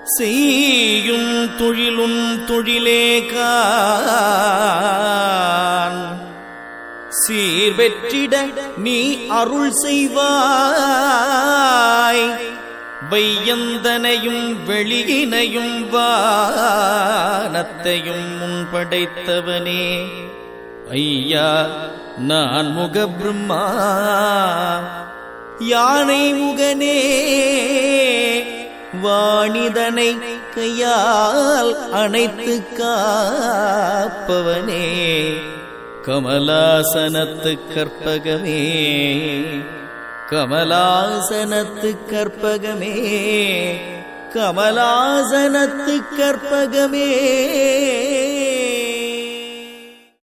செய்யும் தொழிலும் தொழிலே கான் சீர்வெற்றிட நீ அருள் செய்வாய் வையந்தனையும் வெளியினையும் வானத்தையும் முன் படைத்தவனே ஐயா நான் முக பிரம்மா யானை முகனே வாணிதனை கையால் அணைத்து காப்பவனே கமலாசனத்து கற்பகமே கமலாசனத்து கற்பகமே கமலாசனத்து கற்பகமே